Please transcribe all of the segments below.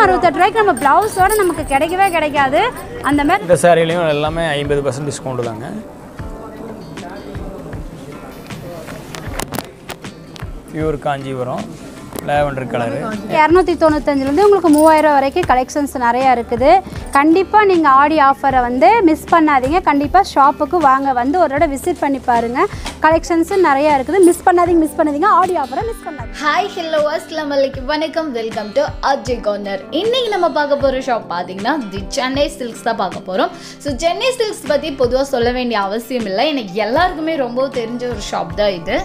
அறுபத்தெட்டு ரூபாய்க்கு நம்ம ப்ளவுஸோட நமக்கு கிடைக்கவே கிடைக்காது அந்த மாதிரி இந்த சாரிலையும் எல்லாமே ஐம்பது பர்சன்ட் டிஸ்கவுண்ட் தாங்க பியூர் காஞ்சிபுரம் லேவண்டர் கலரு இரநூத்தி தொண்ணூத்தஞ்சுலேருந்து உங்களுக்கு மூவாயிரம் வரைக்கும் கலெக்ஷன்ஸ் நிறையா இருக்குது கண்டிப்பாக நீங்கள் ஆடி ஆஃபரை வந்து மிஸ் பண்ணாதீங்க கண்டிப்பாக ஷாப்புக்கு வாங்க வந்து ஒரு தடவை விசிட் பண்ணி பாருங்கள் கலெக்ஷன்ஸும் நிறையா இருக்குது மிஸ் பண்ணாதீங்க மிஸ் பண்ணாதீங்க ஆடி ஆஃபரை மிஸ் பண்ணாதீங்க ஹாய் ஹலோ அஸ்லாம் வலைக்கும் வணக்கம் வெல்கம் டு அஜய் கார்னர் இன்னைக்கு நம்ம பார்க்க போகிற ஷாப் பார்த்தீங்கன்னா தி சென்னை சில்க்ஸ் தான் பார்க்க போகிறோம் ஸோ சென்னை சில்க்ஸ் பற்றி பொதுவாக சொல்ல வேண்டிய அவசியம் இல்லை எனக்கு எல்லாருக்குமே ரொம்ப தெரிஞ்ச ஒரு ஷாப் தான் இது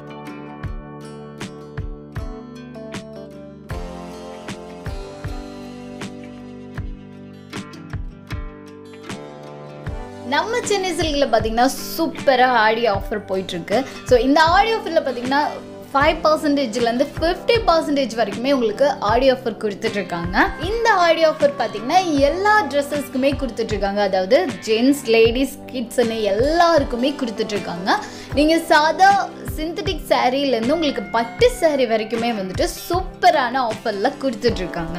நம்ம சென்னை சில்கில் பார்த்தீங்கன்னா சூப்பராக ஆடி ஆஃபர் போயிட்டுருக்கு ஸோ இந்த ஆடி ஆஃபரில் பார்த்தீங்கன்னா ஃபைவ் பர்சன்டேஜ்லேருந்து ஃபிஃப்டி பர்சன்டேஜ் வரைக்குமே உங்களுக்கு ஆடி ஆஃபர் கொடுத்துட்ருக்காங்க இந்த ஆடி ஆஃபர் பார்த்தீங்கன்னா எல்லா ட்ரெஸ்ஸஸ்க்குமே கொடுத்துட்ருக்காங்க அதாவது ஜென்ஸ் லேடிஸ் கிட்ஸ்னு எல்லாருக்குமே கொடுத்துட்ருக்காங்க நீங்கள் சாதா சிந்தட்டிக் சாரீலேருந்து உங்களுக்கு பட்டு saree வரைக்குமே வந்துட்டு சூப்பரான ஆஃபரில் கொடுத்துட்ருக்காங்க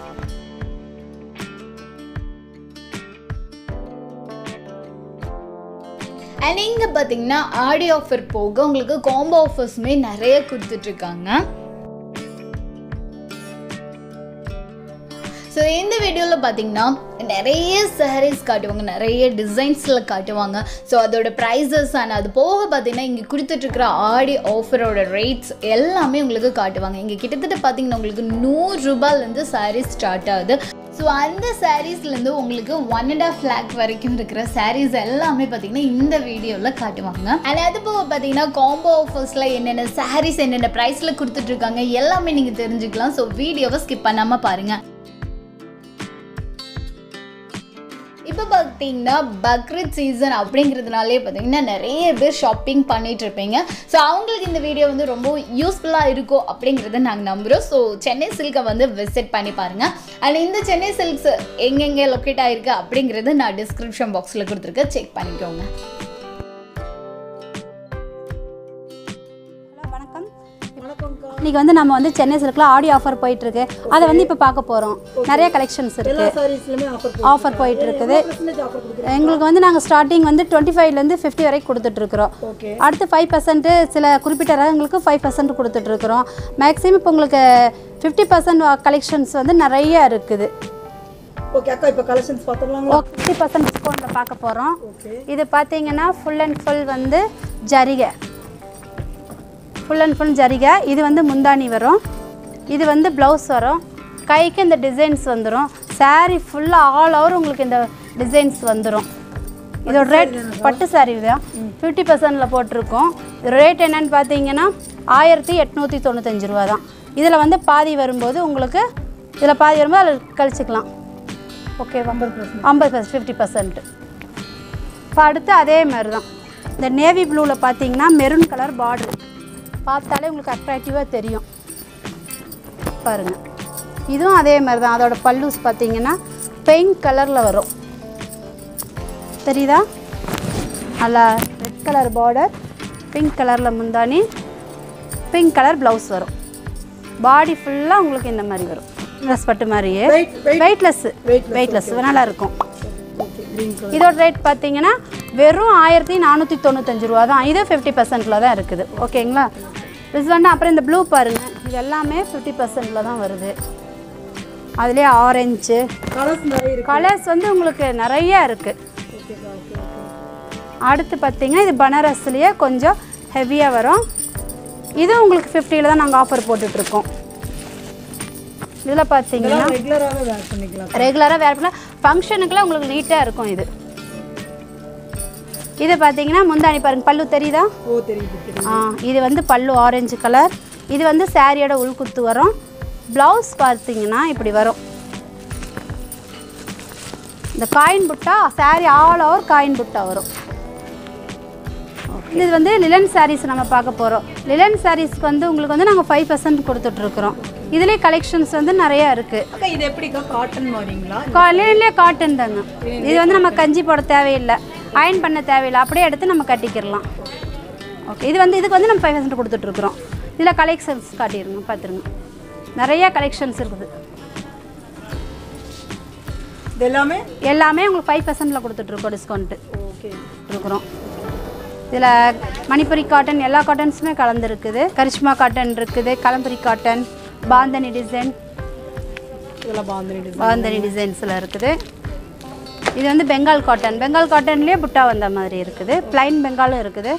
அண்ட் இங்கே பார்த்தீங்கன்னா ஆடி ஆஃபர் போக உங்களுக்கு காம்போ ஆஃபர்ஸுமே நிறைய கொடுத்துட்ருக்காங்க ஸோ இந்த வீடியோவில் பார்த்தீங்கன்னா நிறைய sarees காட்டுவாங்க நிறைய டிசைன்ஸில் காட்டுவாங்க ஸோ அதோட ப்ரைஸஸ் அண்ட் அது போக பார்த்தீங்கன்னா இங்கே கொடுத்துட்ருக்கிற ஆடி ஆஃபரோட ரேட்ஸ் எல்லாமே உங்களுக்கு காட்டுவாங்க இங்கே கிட்டத்தட்ட பார்த்தீங்கன்னா உங்களுக்கு நூறு ரூபாயிலேருந்து sarees ஸ்டார்ட் ஆகுது ஸோ அந்த சாரீஸ்லேருந்து உங்களுக்கு ஒன் அண்ட் ஆஃப் லேக் வரைக்கும் இருக்கிற சாரீஸ் எல்லாமே பார்த்தீங்கன்னா இந்த வீடியோவில் காட்டுவாங்க அண்ட் அது போக பார்த்தீங்கன்னா காம்போ ஆஃபர்ஸில் என்னென்ன சாரீஸ் என்னென்ன ப்ரைஸில் கொடுத்துட்ருக்காங்க எல்லாமே நீங்கள் தெரிஞ்சுக்கலாம் ஸோ வீடியோவை ஸ்கிப் பண்ணாமல் பாருங்கள் இப்போ பார்த்தீங்கன்னா பக்ரீத் சீசன் அப்படிங்கிறதுனாலே பார்த்தீங்கன்னா நிறைய பேர் ஷாப்பிங் பண்ணிட்டு இருப்பீங்க ஸோ அவங்களுக்கு இந்த வீடியோ வந்து ரொம்ப யூஸ்ஃபுல்லாக இருக்கும் அப்படிங்கிறத நாங்கள் நம்புகிறோம் ஸோ சென்னை சில்கை வந்து விசிட் பண்ணி பாருங்கள் அண்ட் இந்த சென்னை சில்க்ஸ் எங்கெங்கே லொக்கேட் ஆயிருக்கு அப்படிங்கிறத நான் டிஸ்கிரிப்ஷன் பாக்ஸில் கொடுத்துருக்கேன் செக் பண்ணிக்கோங்க ஹலோ வணக்கம் இன்னைக்கு வந்து நம்ம வந்து சென்னை சில்கில் ஆடி ஆஃபர் போயிட்டு இருக்கு அதை வந்து இப்போ பார்க்க போகிறோம் நிறைய கலெக்ஷன்ஸ் இருக்கு சாரீஸ்லயுமே ஆஃபர் ஆஃபர் போயிட்டு இருக்குது பர்சன்டேஜ் ஆஃபர் கொடுக்குறோம் எங்களுக்கு வந்து நாங்கள் ஸ்டார்டிங் வந்து டுவெண்ட்டி ஃபைவ்லேருந்து ஃபிஃப்டி வரைக்கும் கொடுத்துட்ருக்குறோம் ஓகே அடுத்து ஃபைவ் பர்சன்ட்டு சில குறிப்பிட்ட ரகங்களுக்கு ஃபைவ் பர்சன்ட் கொடுத்துட்ருக்குறோம் மேக்ஸிமம் இப்போ உங்களுக்கு ஃபிஃப்டி பர்சன்ட் கலெக்ஷன்ஸ் வந்து நிறைய இருக்குது ஓகே அக்கா இப்போ கலெக்ஷன்ஸ் பார்த்துடலாங்களா ஃபிஃப்டி பர்சன்ட் டிஸ்கவுண்ட்டில் பார்க்க போகிறோம் ஓகே இது பார்த்தீங்கன்னா ஃபுல் அண்ட் ஃபுல் வந்து ஜரிகை ஃபுல் அண்ட் ஃபுல் ஜரிகை இது வந்து முந்தானி வரும் இது வந்து ப்ளவுஸ் வரும் கைக்கு இந்த டிசைன்ஸ் வந்துடும் saree ஃபுல்லாக ஆல் ஓவர் உங்களுக்கு இந்த டிசைன்ஸ் வந்துடும் இதோட ரேட் பட்டு saree தான் ஃபிஃப்டி பர்சன்டில் போட்டிருக்கோம் ரேட் என்னன்னு பார்த்தீங்கன்னா ஆயிரத்தி எட்நூற்றி தொண்ணூத்தஞ்சு ரூபா தான் இதில் வந்து பாதி வரும்போது உங்களுக்கு இதில் பாதி வரும்போது அதில் கழிச்சுக்கலாம் ஓகேவா ஐம்பது பர்சன்ட் ஃபிஃப்டி பர்சன்ட் இப்போ அடுத்து அதே மாதிரி தான் இந்த நேவி ப்ளூவில் பார்த்தீங்கன்னா மெரூன் கலர் பார்டர் பார்த்தாலே உங்களுக்கு அட்ராக்டிவாக தெரியும் பாருங்கள் இதுவும் அதே மாதிரி தான் அதோட பல்லூஸ் பார்த்தீங்கன்னா பெயிண்ட் கலரில் வரும் தெரியுதா நல்லா ரெட் கலர் பார்டர் பிங்க் கலரில் முந்தானி பிங்க் கலர் ப்ளவுஸ் வரும் பாடி ஃபுல்லாக உங்களுக்கு இந்த மாதிரி வரும் ட்ரெஸ் பட்டு மாதிரியே Weight- weight- weightless weightless, weightless நல்லா இருக்கும் ஓகே க்ரீன் கலர் இதோட ரேட் பார்த்தீங்கன்னா வெறும் ஆயிரத்தி நானூற்றி தொண்ணூத்தஞ்சு ரூபா தான் இது ஃபிஃப்டி பர்சன்டில் தான் இருக்குது ஓகேங்களா இது வந்து அப்புறம் இந்த ப்ளூ பாருங்கள் இது எல்லாமே ஃபிஃப்டி பர்சன்டில் தான் வருது அதுலேயே ஆரஞ்சு கலர்ஸ் நிறைய இருக்கு கலர்ஸ் வந்து உங்களுக்கு நிறைய இருக்குது ஓகேக்கா ஓகே ஓகே அடுத்து பார்த்தீங்கன்னா இது பனாரஸ்லேயே கொஞ்சம் ஹெவியாக வரும் இது உங்களுக்கு ஃபிஃப்டியில் தான் நாங்கள் ஆஃபர் போட்டுட்ருக்கோம் இதில் பார்த்தீங்கன்னா ரெகுலராகவே வேர் பண்ணிக்கலாம் ரெகுலராக வேர் பண்ணலாம் ஃபங்க்ஷனுக்குலாம் உங்களுக்கு நீட்டாக இருக்கும் இது இது பார்த்தீங்கன்னா முந்தாணி பாருங்க பல்லு தெரியுதா ஓ தெரியுது தெரியுது ஆ இது வந்து பல்லு ஆரஞ்சு கலர் இது வந்து சாரியோட உள்குத்து வரும் ப்ளவுஸ் பார்த்தீங்கன்னா இப்படி வரும் இந்த காயின் புட்டா சாரி ஆல் ஓவர் காயின் புட்டா வரும் இது வந்து லிலன் சாரீஸ் நம்ம பார்க்க போகிறோம் லிலன் சாரீஸ்க்கு வந்து உங்களுக்கு வந்து நாங்கள் ஃபைவ் பர்சன்ட் கொடுத்துட்ருக்குறோம் இதுலேயே கலெக்ஷன்ஸ் வந்து நிறையா இருக்குது அக்கா இது எப்படிக்கா காட்டன் மாதிரிங்களா காலையிலே காட்டன் தாங்க இது வந்து நம்ம கஞ்சி போட தேவையில்லை அயன் பண்ண தேவையில்லை அப்படியே எடுத்து நம்ம கட்டிக்கிடலாம் ஓகே இது வந்து இதுக்கு வந்து நம்ம ஃபைவ் பர்சன்ட் கொடுத்துட்ருக்குறோம் இதில் கலெக்ஷன்ஸ் காட்டிடுங்க பார்த்துருங்க நிறைய கலெக்ஷன்ஸ் இருக்குது இது எல்லாமே எல்லாமே உங்களுக்கு ஃபைவ் பர்சன்டில் கொடுத்துட்ருக்கோம் டிஸ்கவுண்ட்டு ஓகே இருக்கிறோம் இதில் மணிப்புரி காட்டன் எல்லா காட்டன்ஸுமே கலந்துருக்குது கரிஷ்மா காட்டன் இருக்குது கலம்புரி காட்டன் பாந்தனி டிசைன் இதெல்லாம் பாந்தினி டிசைன் பாந்தனி டிசைன்ஸில் இருக்குது இது வந்து பெங்கால் காட்டன் பெங்கால் காட்டன்லேயே புட்டா வந்த மாதிரி இருக்குது ப்ளைன் பெங்காலும் இருக்குது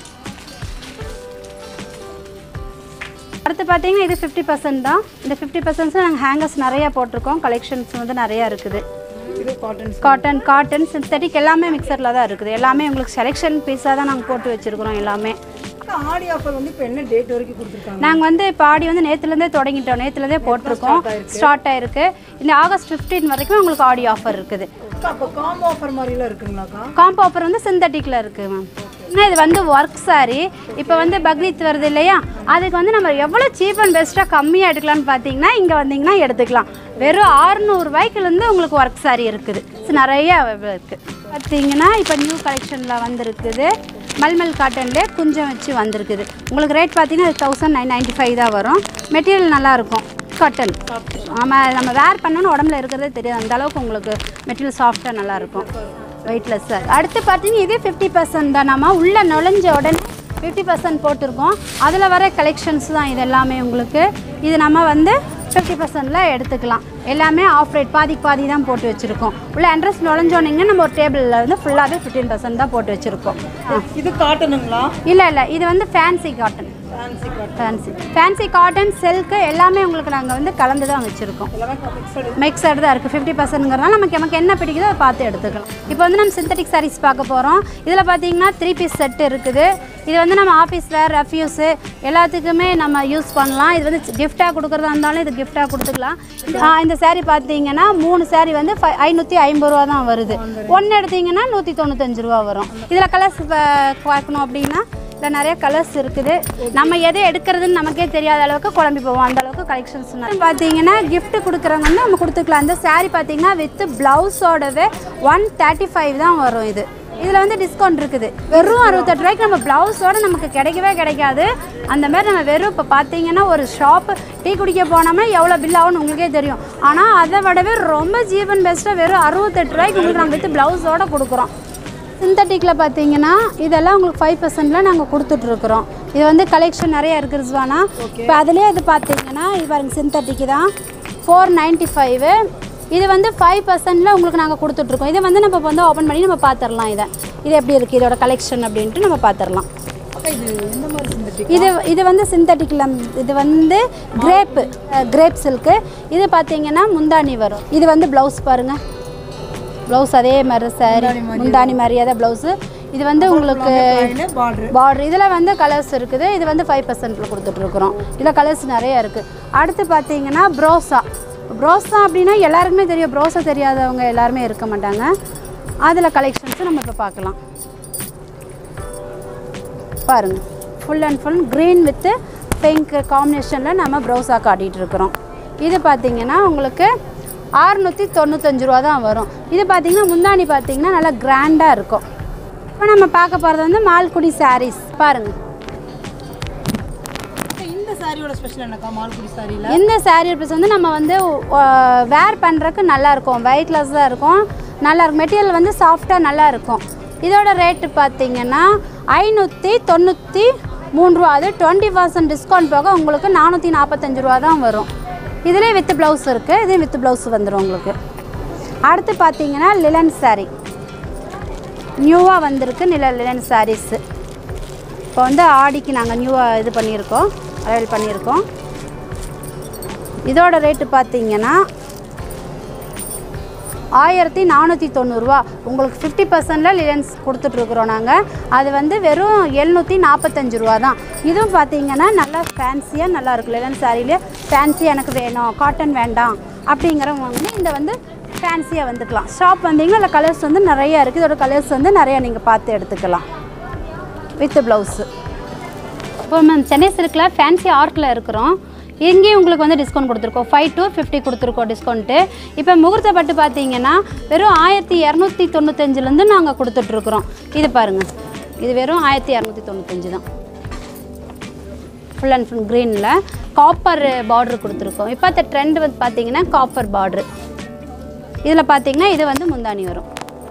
அடுத்து பார்த்தீங்கன்னா இது ஃபிஃப்டி பர்சன்ட் தான் இந்த ஃபிஃப்டி பர்சன்ட்ஸில் நாங்கள் ஹேங்கர்ஸ் நிறையா போட்டிருக்கோம் கலெக்ஷன்ஸ் வந்து நிறையா இருக்குது இது காட்டன் காட்டன் காட்டன் சிந்தட்டிக் எல்லாமே மிக்சரில் தான் இருக்குது எல்லாமே உங்களுக்கு செலெக்ஷன் பீஸாக தான் நாங்கள் போட்டு வச்சுருக்குறோம் எல்லாமே ஆடி ஆஃபர் வந்து இப்போ என்ன டேட் வரைக்கும் கொடுத்துருக்காங்க நாங்கள் வந்து இப்போ ஆடி வந்து நேற்றுலேருந்தே தொடங்கிட்டோம் நேற்றுலேருந்தே போட்டிருக்கோம் ஸ்டார்ட் ஆயிருக்கு இந்த ஆகஸ்ட் 15 வரைக்கும் உங்களுக்கு ஆடி ஆஃபர் இருக்குது அக்கா அப்போ காம்போ ஆஃபர் மாதிரிலாம் இருக்குங்களாக்கா காம்போ ஆஃபர் வந்து சிந்தட்டிக்கில் இருக்குது மேம் இன்னும் இது வந்து ஒர்க் saree இப்போ வந்து பக்ரீத் வருது இல்லையா அதுக்கு வந்து நம்ம எவ்வளோ சீப் அண்ட் பெஸ்ட்டாக கம்மியாக எடுக்கலாம்னு பார்த்தீங்கன்னா இங்கே வந்தீங்கன்னா எடுத்துக்கலாம் வெறும் ஆறுநூறுவாய்க்குலேருந்து உங்களுக்கு ஒர்க் saree இருக்குது So, நிறைய available இருக்குது பார்த்தீங்கன்னா இப்போ நியூ கலெக்ஷனில் வந்திருக்குது மல்மல் காட்டன்லேயே குஞ்சம் வச்சு வந்திருக்குது உங்களுக்கு ரேட் பார்த்தீங்கன்னா தௌசண்ட் நைன் நைன்ட்டி ஃபைவ் தான் வரும் மெட்டீரியல் நல்லாயிருக்கும் காட்டன் ஆமாம் நம்ம வேர் பண்ணோன்னு உடம்புல இருக்கிறதே தெரியாது அந்த அளவுக்கு உங்களுக்கு மெட்டீரியல் சாஃப்டாக நல்லாயிருக்கும் வெயிட்லெஸ் சார் அடுத்து பார்த்தீங்கன்னா இது ஃபிஃப்டி பர்சன்ட் தான் நம்ம உள்ளே நுழைஞ்ச உடனே ஃபிஃப்டி பர்சன்ட் போட்டிருக்கோம் அதில் வர கலெக்ஷன்ஸ் தான் இது எல்லாமே உங்களுக்கு இது நம்ம வந்து ஃபிஃப்டி பர்சன்டில் எடுத்துக்கலாம் எல்லாமே ஆஃப் ரேட் பாதிக்கு பாதி தான் போட்டு வச்சுருக்கோம் உள்ள அட்ரஸ் நுழைஞ்சோன்னீங்கன்னா நம்ம ஒரு டேபிளில் வந்து ஃபுல்லாகவே ஃபிஃப்டீன் பர்சன்ட் தான் போட்டு வச்சுருக்கோம் இது காட்டனுங்களா இல்லை இல்லை இது வந்து fancy cotton fancy cotton fancy fancy cotton silk எல்லாமே உங்களுக்கு நாங்கள் வந்து கலந்து தான் வச்சுருக்கோம் எல்லாமே மிக்சடு மிக்சடு தான் இருக்குது ஃபிஃப்டி பர்சன்ட்ங்கிறனால நமக்கு நமக்கு என்ன பிடிக்குதோ அதை பார்த்து எடுத்துக்கலாம் இப்போ வந்து நம்ம சிந்தட்டிக் sarees பார்க்க போகிறோம் இதில் பார்த்தீங்கன்னா த்ரீ பீஸ் செட் இருக்குது இது வந்து நம்ம ஆஃபீஸ் வேர் ரெஃப்யூஸு எல்லாத்துக்குமே நம்ம யூஸ் பண்ணலாம் இது வந்து கிஃப்டாக கொடுக்குறதா இருந்தாலும் இது கிஃப்டாக கொடுத்துக்கலாம் ஆ, இந்த saree பார்த்தீங்கன்னா மூணு saree வந்து ஃபை ஐநூற்றி ஐம்பது ரூபா தான் வருது ஒன்று எடுத்தீங்கன்னா நூற்றி தொண்ணூத்தஞ்சு ரூபா வரும் இதில் கலர்ஸ் பார்க்கணும் அப்படின்னா இதில் நிறைய கலர்ஸ் இருக்குது நம்ம எதை எடுக்கிறதுன்னு நமக்கே தெரியாத அளவுக்கு குழம்பி போவோம் அந்த அளவுக்கு கலெக்ஷன்ஸ் பார்த்தீங்கன்னா gift கொடுக்குறவங்க வந்து நம்ம கொடுத்துக்கலாம் இந்த saree பார்த்தீங்கன்னா வித் ப்ளவுஸோடவே ஒன் தேர்ட்டி ஃபைவ் தான் வரும் இது இதில் வந்து டிஸ்கவுண்ட் இருக்குது வெறும் அறுபத்தெட்டு ரூபாய்க்கு நம்ம ப்ளவுஸோட நமக்கு கிடைக்கவே கிடைக்காது அந்த மாதிரி நம்ம வெறும் இப்போ பார்த்தீங்கன்னா ஒரு ஷாப்பு டீ குடிக்க போனோம்னா எவ்வளோ பில் ஆகும்னு உங்களுக்கே தெரியும் ஆனால் அதை விடவே ரொம்ப ஜீவன் பெஸ்ட்டாக வெறும் அறுபத்தெட்டு ரூபாய்க்கு உங்களுக்கு நம்ம வித் ப்ளவுஸோட கொடுக்குறோம் சிந்தட்டிக்கில் பார்த்தீங்கன்னா இதெல்லாம் உங்களுக்கு ஃபைவ் பர்சன்டில் நாங்கள் கொடுத்துட்ருக்குறோம் இது வந்து கலெக்ஷன் நிறைய இருக்குது ரிஸ்வானா இப்போ அதுலேயே இது பார்த்தீங்கன்னா இது பாருங்க சிந்தட்டிக்கு தான் ஃபோர் நைன்ட்டி ஃபைவு இது வந்து ஃபைவ் பர்சன்டில் உங்களுக்கு நாங்கள் கொடுத்துட்ருக்கோம் இதை வந்து நம்ம இப்ப வந்து ஓப்பன் பண்ணி நம்ம பார்த்துடலாம் இதை இது எப்படி இருக்குது இதோட கலெக்ஷன் அப்படின்ட்டு நம்ம பார்த்துடலாம் அக்கா இது எந்த மாதிரி சிந்தட்டிக் இது இது வந்து சிந்தட்டிக்கில் இது வந்து கிரேப்பு கிரேப் சில்க்கு இது பார்த்தீங்கன்னா முந்தானி வரும் இது வந்து ப்ளவுஸ் பாருங்கள் ப்ளவுஸ் அதே மாதிரி சாரி முந்தானி மாதிரியே தான் ப்ளவுஸு இது வந்து உங்களுக்கு பார்டர் பார்டர் இதில் வந்து கலர்ஸ் இருக்குது இது வந்து ஃபைவ் பர்சன்ட்டில் கொடுத்துட்ருக்குறோம் இதில் கலர்ஸ் நிறைய இருக்குது அடுத்து பார்த்தீங்கன்னா ப்ரோசா ப்ரோசா அப்படின்னா எல்லாருக்குமே தெரியும் ப்ரோசா தெரியாதவங்க எல்லாருமே இருக்க மாட்டாங்க அதில் கலெக்ஷன்ஸு நம்ம இப்போ பார்க்கலாம் பாருங்க full and full green with pink காம்பினேஷனில் நம்ம ப்ரௌஸாக காட்டிகிட்டு இருக்கிறோம் இது பார்த்தீங்கன்னா உங்களுக்கு அறுநூற்றி தொண்ணூத்தஞ்சு ரூபா தான் வரும் இது பார்த்தீங்கன்னா முந்தானி பார்த்தீங்கன்னா நல்லா கிராண்டாக இருக்கும் இப்போ நம்ம பார்க்க போகிறது வந்து மால்குடி sarees பாருங்கள் இந்த சாரியோட ஸ்பெஷல் என்னக்கா மால்குடி சாரியில் இந்த saree ப்ளஸ் வந்து நம்ம வந்து வேர் பண்ணுறதுக்கு நல்லா இருக்கும் வெயிட்லெஸ்ஸாக இருக்கும் நல்லா இருக்கும் மெட்டீரியல் வந்து சாஃப்டாக நல்லா இருக்கும் இதோட ரேட்டு பார்த்தீங்கன்னா ஐநூற்றி தொண்ணூற்றி மூணு ரூபா அது டுவெண்ட்டி பர்சன்ட் டிஸ்கவுண்ட் போக உங்களுக்கு நானூற்றி நாற்பத்தஞ்சு ரூபா தான் வரும் இதிலே வித் ப்ளவுஸ் இருக்குது இதே வித் ப்ளவுஸ் வந்துடும் உங்களுக்கு அடுத்து பார்த்தீங்கன்னா லிலன் saree நியூவாக வந்திருக்கு நில லிலன் சாரீஸு இப்போ வந்து ஆடிக்கு நாங்கள் நியூவாக இது பண்ணியிருக்கோம் அவைல் பண்ணியிருக்கோம் இதோட ரேட்டு பார்த்தீங்கன்னா ஆயிரத்தி நானூற்றி தொண்ணூறுரூவா உங்களுக்கு ஃபிஃப்டி பர்சன்டில் லிலன்ஸ் கொடுத்துட்ருக்குறோம் நாங்கள் அது வந்து வெறும் எழுநூற்றி நாற்பத்தஞ்சு ரூபா தான் இதுவும் பார்த்தீங்கன்னா நல்லா ஃபேன்சியாக நல்லா இருக்கும் லிலன் சாரிலே ஃபேன்சி எனக்கு வேணும் காட்டன் வேண்டாம் அப்படிங்கிறவங்க வந்து இந்த வந்து ஃபேன்சியாக வந்துக்கலாம் ஷாப் வந்தீங்கன்னா அதில் கலர்ஸ் வந்து நிறையா இருக்குது இதோட கலர்ஸ் வந்து நிறையா நீங்கள் பார்த்து எடுத்துக்கலாம் வித் ப்ளவுஸு இப்போ மேம் சென்னை சில்கில் ஃபேன்சி ஆர்க்கில் இருக்கிறோம் இங்கேயும் உங்களுக்கு வந்து டிஸ்கவுண்ட் கொடுத்துருக்கோம் ஃபைவ் to ஃபிஃப்டி கொடுத்துருக்கோம் டிஸ்கவுண்ட்டு இப்போ முகூர்த்த பட்டு பார்த்தீங்கன்னா வெறும் ஆயிரத்தி இரநூத்தி தொண்ணூத்தஞ்சுலேருந்து நாங்கள் கொடுத்துட்ருக்குறோம் இது பாருங்கள் இது வெறும் ஆயிரத்தி இரநூத்தி தொண்ணூத்தஞ்சு தான் ஃபுல் அண்ட் ஃபுல் க்ரீனில் காப்பர் பார்டர் கொடுத்துருக்கோம் இப்போ அந்த ட்ரெண்ட் வந்து பார்த்தீங்கன்னா காப்பர் பார்டர் இதில் பார்த்தீங்கன்னா இது வந்து முந்தானி வரும்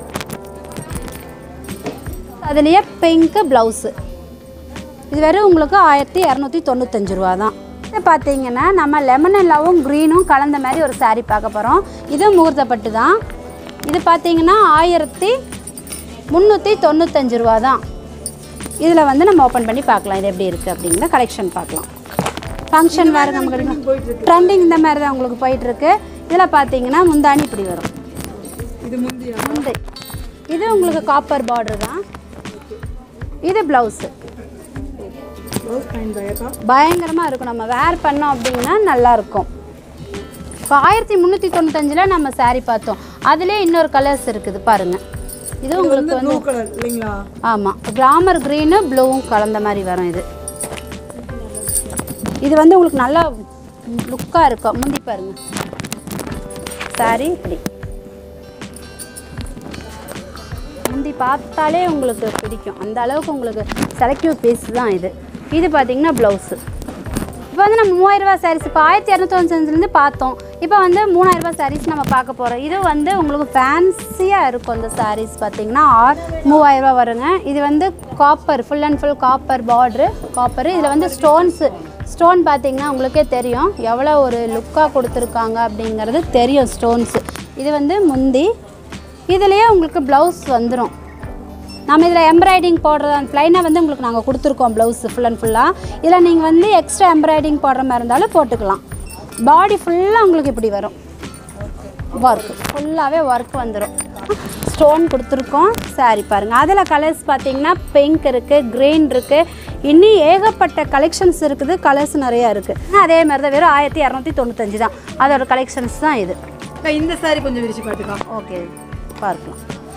அதுலேயே பிங்க்கு ப்ளவுஸு இது வெறும் உங்களுக்கு ஆயிரத்தி இரநூத்தி தொண்ணூத்தஞ்சு ரூபா தான் இது பார்த்தீங்கன்னா நம்ம லெமன் எல்லாவும் க்ரீனும் கலந்த மாதிரி ஒரு saree பார்க்க போகிறோம் இது முகூர்த்தப்பட்டு தான் இது பார்த்தீங்கன்னா ஆயிரத்தி முந்நூற்றி தொண்ணூத்தஞ்சு ரூபா தான் இதில் வந்து நம்ம ஓப்பன் பண்ணி பார்க்கலாம் இது எப்படி இருக்குது அப்படிங்கிற கலெக்ஷன் பார்க்கலாம் ஃபங்க்ஷன் வேறு நமக்கு கிடைக்கும் ட்ரெண்டிங் இந்த மாதிரி தான் உங்களுக்கு போயிட்டுருக்கு இதில் பார்த்தீங்கன்னா முந்தானி இப்படி வரும் இது முந்தியா முந்தை இது உங்களுக்கு காப்பர் பார்டர் தான் இது ப்ளவுஸு ப்ளவுஸ் ஃபைன் பயக்கா பயங்கரமாக இருக்கும் நம்ம வேர் பண்ணோம் அப்படின்னா நல்லா இருக்கும் இப்போ ஆயிரத்தி முந்நூற்றி தொண்ணூத்தஞ்சில் நம்ம saree பார்த்தோம் அதிலே இன்னொரு கலர்ஸ் இருக்குது பாருங்கள் இது உங்களுக்கு வந்து ப்ளூ கலர் இல்லைங்களா ஆமாம் கிராமர் க்ரீனு ப்ளூவும் கலந்த மாதிரி வரும் இது இது வந்து உங்களுக்கு நல்லா லுக்காக இருக்கும் முந்தி பாருங்க saree இப்படி முந்தி பார்த்தாலே உங்களுக்கு பிடிக்கும் அந்த அளவுக்கு உங்களுக்கு செலக்டிவ் பீஸ் தான் இது இது பார்த்தீங்கன்னா ப்ளவுஸு இப்போ வந்து நம்ம மூவாயிரரூபா சாரீஸ் இப்போ ஆயிரத்தி இரநூத்தொஞ்சதுலேருந்து பார்த்தோம் இப்போ வந்து மூணாயிரரூபா சாரீஸ் நம்ம பார்க்க போகிறோம் இது வந்து உங்களுக்கு ஃபேன்சியாக இருக்கும் இந்த சாரீஸ் பார்த்தீங்கன்னா ஆர் மூவாயிரரூபா வருங்க இது வந்து copper full and full copper border copper இதில் வந்து ஸ்டோன்ஸு ஸ்டோன் பார்த்தீங்கன்னா உங்களுக்கே தெரியும் எவ்வளோ ஒரு லுக்காக கொடுத்துருக்காங்க அப்படிங்கிறது தெரியும் ஸ்டோன்ஸு இது வந்து முந்தி இதுலேயே உங்களுக்கு ப்ளவுஸ் வந்துடும் நம்ம இதில் எம்ப்ராய்டிங் போடுறது அந்த ப்ளைனாக வந்து உங்களுக்கு நாங்கள் கொடுத்துருக்கோம் ப்ளவுஸ் ஃபுல் அண்ட் ஃபுல்லாக இதில் நீங்கள் வந்து எக்ஸ்ட்ரா எம்ப்ராய்டிங் போடுற மாதிரி இருந்தாலும் போட்டுக்கலாம் பாடி ஃபுல்லாக உங்களுக்கு இப்படி வரும் ஒர்க் ஃபுல்லாகவே ஒர்க் வந்துடும் ஸ்டோன் கொடுத்துருக்கோம் saree பாருங்கள் அதில் கலர்ஸ் பார்த்தீங்கன்னா பிங்க் இருக்குது க்ரீன் இருக்குது இன்னும் ஏகப்பட்ட கலெக்ஷன்ஸ் இருக்குது கலர்ஸ் நிறையா இருக்குது அதே மாதிரி தான் வெறும் ஆயிரத்தி இரநூத்தி தொண்ணூத்தஞ்சு தான் அதோட கலெக்ஷன்ஸ் தான் இது அக்கா இந்த saree கொஞ்சம் விரிச்சு காட்டுக்கா ஓகே பார்க்கலாம்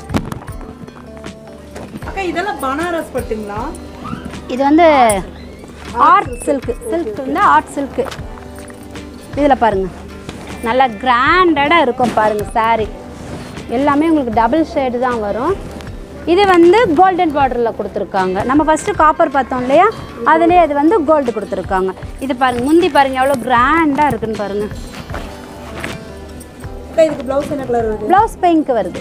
அக்கா இதெல்லாம் பனாரஸ் பட்டுங்களா இது வந்து ஆர்ட் சில்க்கு சில்க் வந்து ஆர்ட் சில்க்கு இதில் பாருங்கள் நல்லா கிராண்டடாக இருக்கும் பாருங்கள் saree எல்லாமே உங்களுக்கு டபுள் ஷேடு தான் வரும் இது வந்து கோல்டன் பார்டரில் கொடுத்துருக்காங்க நம்ம ஃபஸ்ட்டு காப்பர் பார்த்தோம் இல்லையா அதுலேயே இது வந்து கோல்டு கொடுத்துருக்காங்க இது பாருங்கள் முந்தி பாருங்கள் எவ்வளோ கிராண்டாக இருக்குன்னு பாருங்கள் அக்கா இதுக்கு ப்ளவுஸ் என்ன கலர் வருது ப்ளவுஸ் பிங்க் வருது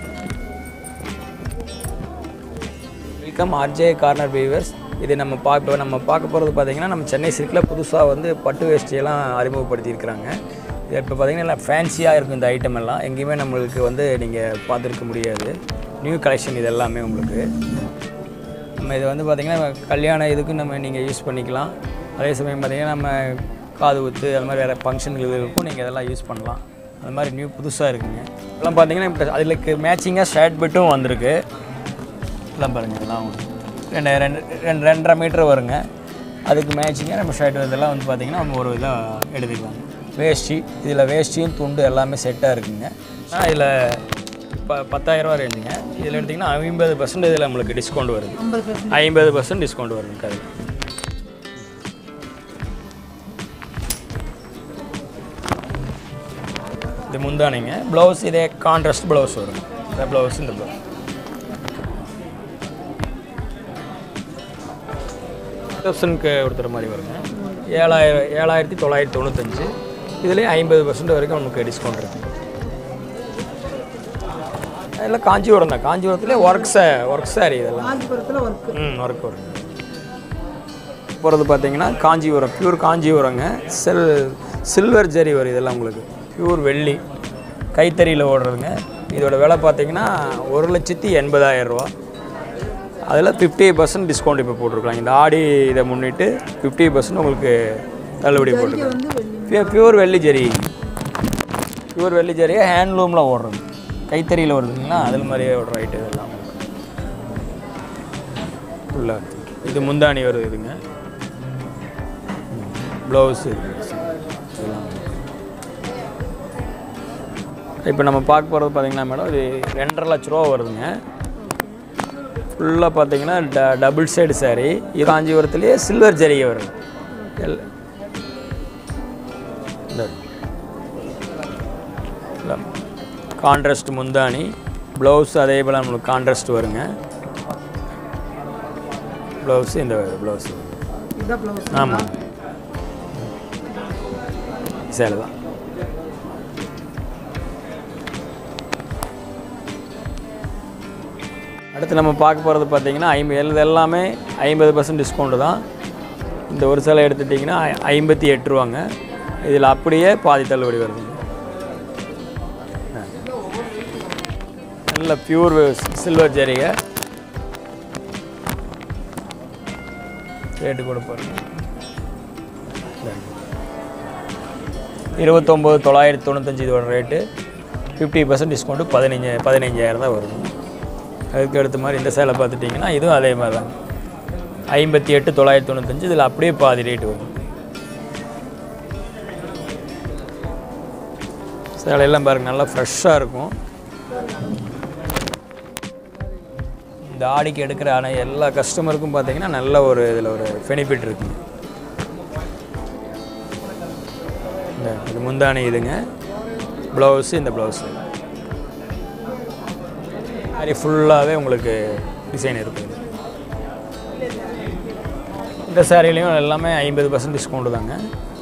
வெல்கம் ஆர்ஜே கார்னர் வீவர்ஸ் இது நம்ம பார்க்க நம்ம பார்க்க போகிறது பார்த்தீங்கன்னா நம்ம சென்னை சில்கில் புதுசாக வந்து பட்டு வேஷ்டியெல்லாம் அறிமுகப்படுத்தியிருக்கிறாங்க இது இப்போ பார்த்தீங்கன்னா எல்லாம் ஃபேன்சியாக இருக்கும் இந்த ஐட்டம் எல்லாம் எங்கேயுமே நம்மளுக்கு வந்து நீங்கள் பார்த்துருக்க முடியாது நியூ கலெக்ஷன் இது எல்லாமே உங்களுக்கு நம்ம இது வந்து பார்த்திங்கன்னா கல்யாண இதுக்கு நம்ம நீங்கள் யூஸ் பண்ணிக்கலாம் அதே சமயம் பார்த்திங்கன்னா நம்ம காது குத்து அது மாதிரி வேறு ஃபங்க்ஷன்களுக்கும் நீங்கள் இதெல்லாம் யூஸ் பண்ணலாம் அது மாதிரி நியூ புதுசாக இருக்குங்க இதெல்லாம் பார்த்தீங்கன்னா இப்போ அதுக்கு மேட்சிங்காக ஷர்ட் பிட்டும் வந்திருக்கு இதெல்லாம் பாருங்கள் இதெல்லாம் ரெண்டு ரெண்டு ரெண்டு ரெண்டரை மீட்டர் வருங்க அதுக்கு மேட்சிங்காக நம்ம ஷர்ட் இதெல்லாம் வந்து பார்த்திங்கன்னா நம்ம ஒரு இதாக எடுத்துக்கலாம் வேஷ்டி இதில் வேஷ்டியும் துண்டு எல்லாமே செட்டாக இருக்குங்க ஆனால் இதில் ப பத்தாயிரரூவா ரேஞ்சுங்க இதில் எடுத்திங்கன்னா ஐம்பது பர்சன்ட் இதில் நம்மளுக்கு டிஸ்கவுண்ட் வருது ஐம்பது பர்சன்ட் டிஸ்கவுண்ட் வருதுங்க அதில் இது முந்தானிங்க ப்ளவுஸ் இதே கான்ட்ராஸ்ட் ப்ளவுஸ் வரும் இந்த ப்ளவுஸ் இந்த ப்ளவுஸ் தௌசண்ட்க்கு கொடுத்துற மாதிரி வருங்க ஏழாயிரம் ஏழாயிரத்தி தொள்ளாயிரத்தி தொண்ணூத்தஞ்சு இதுலேயே ஐம்பது பர்சன்ட் வரைக்கும் நமக்கு டிஸ்கவுண்ட் இருக்குது இதெல்லாம் காஞ்சிபுரம் தான் காஞ்சிபுரத்துலேயே ஒர்க் சே ஒர்க் சாரி இதெல்லாம் காஞ்சிபுரத்தில் ஒர்க் ம் ஒர்க் வரும் போகிறது பார்த்தீங்கன்னா காஞ்சிபுரம் பியூர் காஞ்சிபுரங்க செல் சில்வர் ஜரி வரும் இதெல்லாம் உங்களுக்கு பியூர் வெள்ளி கைத்தறியில் ஓடுறதுங்க இதோட விலை பார்த்தீங்கன்னா ஒரு லட்சத்தி எண்பதாயிரம் ரூபா அதில் ஃபிஃப்டி பர்சன்ட் டிஸ்கவுண்ட் இப்போ போட்டிருக்கலாம் இந்த ஆடி இதை முன்னிட்டு ஃபிஃப்டி பர்சன்ட் உங்களுக்கு தள்ளுபடி போட்டிருக்காங்க பியூர் வெள்ளி ஜரி பியூர் வெள்ளி ஜரியை ஹேண்ட்லூமில் ஓடுறது கைத்தறியில் வருதுங்களா அதில் மாதிரியே ஓடுற ஐட்டம் இதெல்லாம் ஃபுல்லாக இது முந்தானி வருது இதுங்க ப்ளவுஸு இப்போ நம்ம பார்க்க போகிறது பார்த்தீங்கன்னா மேடம் இது ரெண்டரை லட்ச ரூபா வருதுங்க ஃபுல்லாக பார்த்தீங்கன்னா ட டபுள் சைடு saree இது காஞ்சிபுரத்துலேயே சில்வர் ஜரிகை வருது எல் கான்ட்ராஸ்ட் முந்தானி ப்ளவுஸ் அதே போல் நம்மளுக்கு கான்ட்ராஸ்ட் வருங்க ப்ளவுஸு இந்த ப்ளவுஸு இதுதான் ப்ளவுஸ் ஆமாம் சேலை தான் அடுத்து நம்ம பார்க்க போகிறது பார்த்தீங்கன்னா ஐம்பது இது எல்லாமே ஐம்பது பர்சன்ட் டிஸ்கவுண்ட்டு தான் இந்த ஒரு சிலை எடுத்துட்டிங்கன்னா ஐ- ஐம்பத்தி எட்டு ரூபாங்க இதில் அப்படியே பாதி தள்ளுபடி வருதுங்க நல்ல பியூர் சில்வர் ஜரிகை ரேட்டு கூட பாருங்க இருபத்தொம்போது தொள்ளாயிரத்தி தொண்ணூத்தஞ்சு இதோட ரேட்டு ஃபிஃப்டி பர்சன்ட் டிஸ்கவுண்ட்டு பதினஞ்சு பதினஞ்சாயிரம் தான் வருது அதுக்கு அடுத்த மாதிரி இந்த சேலை பார்த்துட்டிங்கன்னா இதுவும் அதே மாதிரி தான் ஐம்பத்தி எட்டு தொள்ளாயிரத்தி தொண்ணூத்தஞ்சு இதில் அப்படியே பாதி ரேட்டு வரும் சேலையெல்லாம் பாருங்க நல்லா ஃப்ரெஷ்ஷாக இருக்கும் இந்த ஆடிக்கு எடுக்கிற ஆன எல்லா கஸ்டமருக்கும் பார்த்தீங்கன்னா நல்ல ஒரு இதில் ஒரு பெனிஃபிட் இருக்குங்க இந்த இது முந்தானி இதுங்க ப்ளவுஸு இந்த ப்ளவுஸு மாதிரி ஃபுல்லாகவே உங்களுக்கு டிசைன் இருக்குது இந்த சாரிலையும் எல்லாமே ஐம்பது பர்சன்ட் டிஸ்கவுண்ட் தாங்க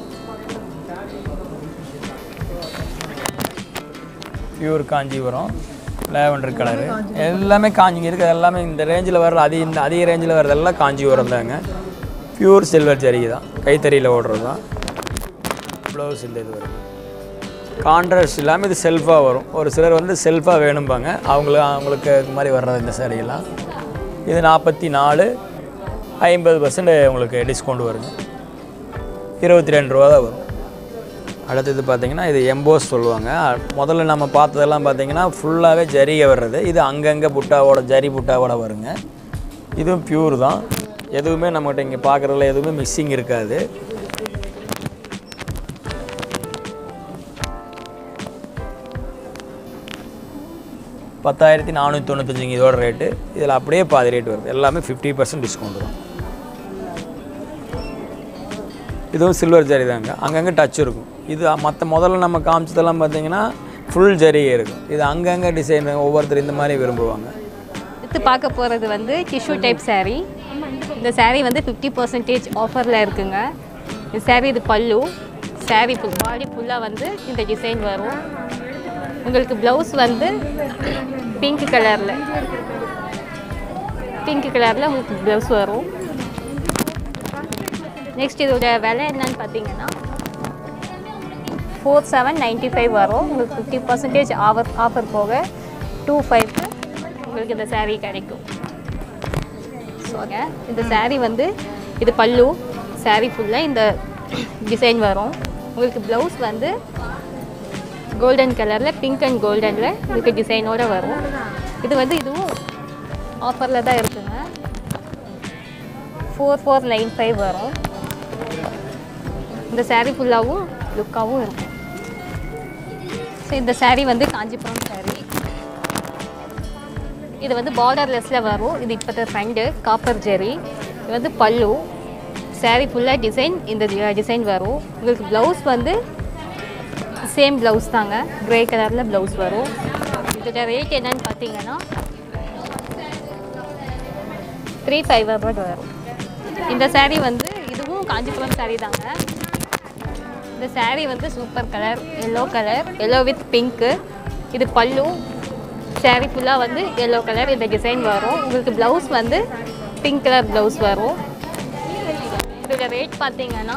பியூர் காஞ்சிபுரம் லேவண்டர் கலரு எல்லாமே காஞ்சி இருக்குது எல்லாமே இந்த ரேஞ்சில் வர்ற அதிக இந்த அதிக ரேஞ்சில் வர்றதெல்லாம் காஞ்சிபுரம் தாங்க பியூர் சில்வர் ஜரிகை தான் கைத்தறியில் ஓடுறது தான் ப்ளவுஸ் இந்த இது வரும் கான்ட்ராஸ்ட் இல்லாமல் இது செல்ஃபாக வரும் ஒரு சிலர் வந்து செல்ஃபாக வேணும்பாங்க அவங்களுக்கு அவங்களுக்கு இது மாதிரி வர்றது இந்த சாரியெல்லாம் இது நாற்பத்தி நாலு ஐம்பது பர்சன்ட் உங்களுக்கு டிஸ்கவுண்ட் வருங்க இருபத்தி ரெண்டு ரூபா தான் வரும் அடுத்தது பார்த்தீங்கன்னா இது எம்போஸ் சொல்லுவாங்க முதல்ல நம்ம பார்த்ததெல்லாம் பார்த்தீங்கன்னா ஃபுல்லாகவே ஜரிகை வர்றது இது அங்கங்கே புட்டாவோட ஜரி புட்டாவோட வருங்க இதுவும் பியூர் தான் எதுவுமே நம்மகிட்ட இங்கே பார்க்குறதுல எதுவுமே மிக்சிங் இருக்காது பத்தாயிரத்தி நானூற்றி தொண்ணூத்தஞ்சுங்க இதோட ரேட்டு இதில் அப்படியே பாதி ரேட் வருது எல்லாமே ஃபிஃப்டி பர்சன்ட் டிஸ்கவுண்ட் தான் இதுவும் சில்வர் ஜரி தாங்க அங்கங்கே டச் இருக்கும் இது மற்ற முதல்ல நம்ம காமிச்சதெல்லாம் பார்த்தீங்கன்னா ஃபுல் ஜரிகை இருக்கும் இது அங்கங்கே டிசைன் ஒவ்வொருத்தர் இந்த மாதிரி விரும்புவாங்க அடுத்து பார்க்க போகிறது வந்து டிஷ்யூ டைப் saree இந்த saree வந்து ஃபிஃப்டி பர்சன்டேஜ் ஆஃபரில் இருக்குங்க இந்த saree இது பல்லு saree ஃபுல் பாடி ஃபுல்லாக வந்து இந்த டிசைன் வரும் உங்களுக்கு ப்ளவுஸ் வந்து பிங்க் கலரில் பிங்க் கலரில் உங்களுக்கு ப்ளவுஸ் வரும் நெக்ஸ்ட் இதோட விலை என்னன்னு பார்த்தீங்கன்னா ஃபோர் செவன் நைன்ட்டி ஃபைவ் வரும் உங்களுக்கு ஃபிஃப்டி பர்சன்டேஜ் ஆஃபர் ஆஃபர் போக டூ ஃபைவ்க்கு உங்களுக்கு இந்த saree கிடைக்கும் ஸோங்க இந்த saree வந்து இது பல்லு saree ஃபுல்லாக இந்த டிசைன் வரும் உங்களுக்கு ப்ளவுஸ் வந்து கோல்டன் கலரில் பிங்க் அண்ட் கோல்டனில் உங்களுக்கு டிசைனோடு வரும் இது வந்து இதுவும் ஆஃபரில் தான் இருக்குங்க ஃபோர் ஃபோர் நைன் ஃபைவ் வரும் இந்த saree ஃபுல்லாகவும் லுக்காகவும் இருக்கும் ஸோ இந்த saree வந்து காஞ்சிபுரம் saree இது வந்து பார்டர்லெஸ்ஸில் வரும் இது இப்போ ஃப்ரெண்டு காப்பர் ஜெரி இது வந்து பல்லு saree ஃபுல்லாக டிசைன் இந்த டிசைன் வரும் உங்களுக்கு ப்ளவுஸ் வந்து சேம் ப்ளவுஸ் தாங்க க்ரே கலரில் ப்ளவுஸ் வரும் இதோட ரேட் என்னன்னு பார்த்தீங்கன்னா த்ரீ ஃபைவ் ஹண்ட்ரட் வரும் இந்த saree வந்து இதுவும் காஞ்சிபுரம் saree தாங்க இந்த saree வந்து super colour yellow colour yellow with பிங்க்கு இது பல்லு saree ஃபுல்லாக வந்து எல்லோ கலர் இந்த டிசைன் வரும் உங்களுக்கு ப்ளவுஸ் வந்து பிங்க் கலர் ப்ளவுஸ் வரும் இதோட ரேட் பார்த்தீங்கன்னா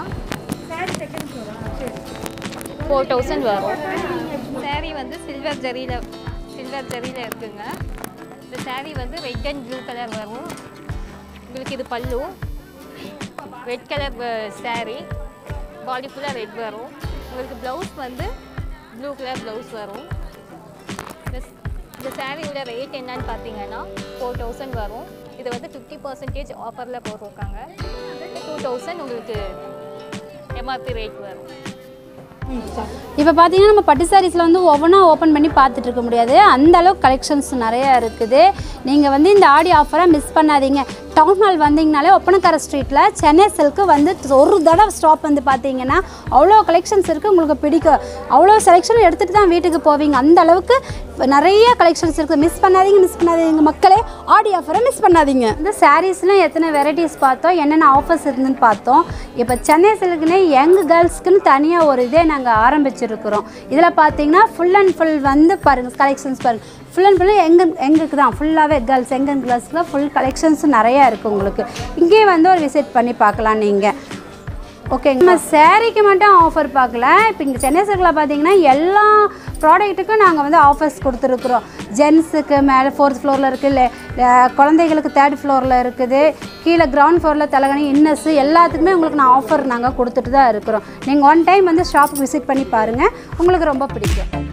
ஃபோர் தௌசண்ட் வரும் saree வந்து சில்வர் ஜரியில் சில்வர் ஜரியில் இருக்குங்க இந்த saree வந்து ரெட் அண்ட் ப்ளூ கலர் வரும் உங்களுக்கு இது பல்லு ரெட் கலர் saree பாடி ஃபுல்லாக ரெட் வரும் உங்களுக்கு ப்ளவுஸ் வந்து ப்ளூ கலர் ப்ளவுஸ் வரும் இந்த இந்த சாரியோட ரேட் என்னன்னு பார்த்தீங்கன்னா ஃபோர் தௌசண்ட் வரும் இது வந்து ஃபிஃப்டி பர்சன்டேஜ் ஆஃபரில் போட்டிருக்காங்க டூ தௌசண்ட் உங்களுக்கு எம்ஆர்பி ரேட் வரும் இப்போ பார்த்தீங்கன்னா நம்ம பட்டு சாரீஸில் வந்து ஒவ்வொன்றா ஓப்பன் பண்ணி பார்த்துட்டு இருக்க முடியாது அந்த அளவுக்கு கலெக்ஷன்ஸ் நிறையா இருக்குது நீங்கள் வந்து இந்த ஆடி ஆஃபரை மிஸ் பண்ணாதீங்க டவுன் ஹால் வந்தீங்கனாலே ஒப்பனக்கார ஸ்ட்ரீட்டில் சென்னை சில்க்கு வந்து ஒரு தடவை ஸ்டாப் வந்து பார்த்தீங்கன்னா அவ்வளோ கலெக்ஷன்ஸ் இருக்குது உங்களுக்கு பிடிக்கும் அவ்வளோ செலெக்ஷன் எடுத்துகிட்டு தான் வீட்டுக்கு போவீங்க அந்த அளவுக்கு நிறைய கலெக்ஷன்ஸ் இருக்குது மிஸ் பண்ணாதீங்க மிஸ் பண்ணாதீங்க மக்களே ஆடி ஆஃபரை மிஸ் பண்ணாதீங்க இந்த சாரீஸ்லாம் எத்தனை வெரைட்டிஸ் பார்த்தோம் என்னென்ன ஆஃபர்ஸ் இருந்துன்னு பார்த்தோம் இப்போ சென்னை சில்க்குனே யங் கேர்ள்ஸ்க்குன்னு தனியாக ஒரு இதே நாங்கள் ஆரம்பிச்சிருக்கிறோம் இதில் பார்த்தீங்கன்னா ஃபுல் அண்ட் ஃபுல் வந்து பாருங்கள் கலெக்ஷன்ஸ் பாருங்கள் ஃபுல் அண்ட் ஃபுல்லு எங்க எங்களுக்கு தான் ஃபுல்லாகவே கேர்ள்ஸ் எங்கன் கேர்ள்ஸில் ஃபுல் கலெக்ஷன்ஸ் நிறையா இருக்குது உங்களுக்கு இங்கேயே வந்து ஒரு விசிட் பண்ணி பார்க்கலாம் நீங்கள் ஓகே நம்ம சேரீக்கு மட்டும் ஆஃபர் பார்க்கல இப்போ இங்கே சென்னை சில்கில் பார்த்தீங்கன்னா எல்லா ப்ராடக்ட்டுக்கும் நாங்கள் வந்து ஆஃபர்ஸ் கொடுத்துருக்குறோம் ஜென்ஸுக்கு மேலே ஃபோர்த் ஃப்ளோரில் இருக்குது இல்லை குழந்தைகளுக்கு தேர்ட் ஃப்ளோரில் இருக்குது கீழே கிரவுண்ட் ஃப்ளோரில் தலகணி இன்னஸ் எல்லாத்துக்குமே உங்களுக்கு நான் ஆஃபர் நாங்கள் கொடுத்துட்டு தான் இருக்கிறோம் நீங்கள் ஒன் டைம் வந்து ஷாப்புக்கு விசிட் பண்ணி பாருங்கள் உங்களுக்கு ரொம்ப பிடிக்கும்